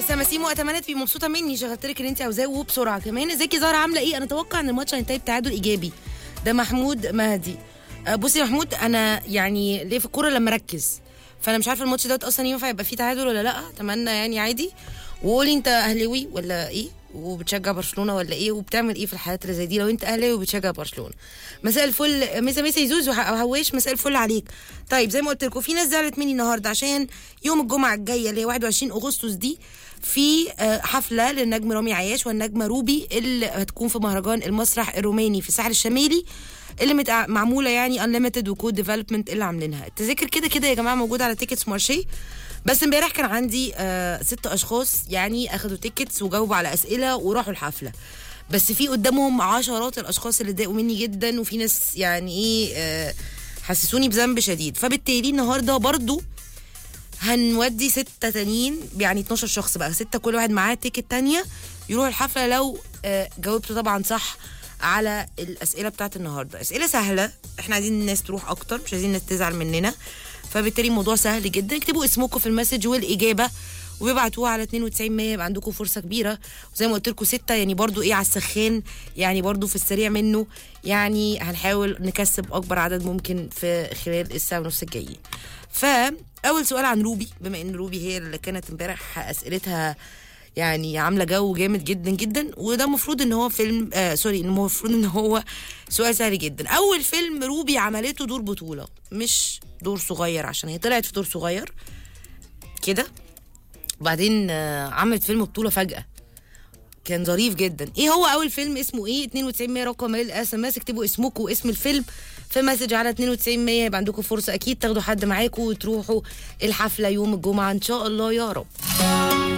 سماسيمو اتمنى تبقي مبسوطه مني شغلت لك اللي انت عاوزاه وبسرعه كمان ازيك يا زهره عامله ايه انا اتوقع ان الماتش هينتهي بتعادل ايجابي ده محمود مهدي آه، بصي يا محمود انا يعني ليه في الكوره لما اركز فانا مش عارفه الماتش دوت اصلا ينفع يبقى فيه تعادل ولا لا اتمنى يعني عادي وقولي انت اهلاوي ولا ايه وبتشجع برشلونه ولا ايه وبتعمل ايه في الحالات اللي زي دي لو انت اهلاوي وبتشجع برشلونه مساء الفل مسا مسا يزوز وهواش مساء الفل عليك طيب زي ما قلت لكم في ناس زعلت مني النهارده عشان يوم الجمعه الجايه اللي هي 21 اغسطس دي في آه، حفله للنجم رامي عياش والنجمه روبي اللي هتكون في مهرجان المسرح الروماني في الساحل الشمالي اللي متع... معموله يعني انليمتد وكود ديفلوبمنت اللي عاملينها التذاكر كده كده يا جماعه موجوده على تيكتس مارشي بس امبارح كان عندي آه ست اشخاص يعني اخدوا تيكتس وجاوبوا على اسئله وراحوا الحفله بس في قدامهم عشرات الاشخاص اللي اتضايقوا مني جدا وفي ناس يعني ايه آه حسسوني بذنب شديد فبالتالي النهارده برضو هنودي ستة تانيين يعني 12 شخص بقى ستة كل واحد معاه تيكت تانية يروح الحفلة لو آه، جاوبتوا طبعا صح على الأسئلة بتاعت النهاردة أسئلة سهلة احنا عايزين الناس تروح أكتر مش عايزين الناس تزعل مننا فبالتالي الموضوع سهل جدا اكتبوا اسمكم في المسج والإجابة وبيبعتوها على 92 100 يبقى عندكم فرصه كبيره وزي ما قلت لكم سته يعني برضو ايه على السخان يعني برضو في السريع منه يعني هنحاول نكسب اكبر عدد ممكن في خلال الساعه ونص الجايين فاول سؤال عن روبي بما ان روبي هي اللي كانت امبارح اسئلتها يعني عامله جو جامد جدا جدا وده المفروض ان هو فيلم آه سوري إن المفروض ان هو سؤال سهل جدا اول فيلم روبي عملته دور بطوله مش دور صغير عشان هي طلعت في دور صغير كده وبعدين آه، عملت فيلم بطوله فجاه كان ظريف جدا ايه هو اول فيلم اسمه ايه 92 100 رقم الاس ام اس اكتبوا اسمكم واسم الفيلم في مسج على 92 100 يبقى عندكم فرصه اكيد تاخدوا حد معاكم وتروحوا الحفله يوم الجمعه ان شاء الله يا رب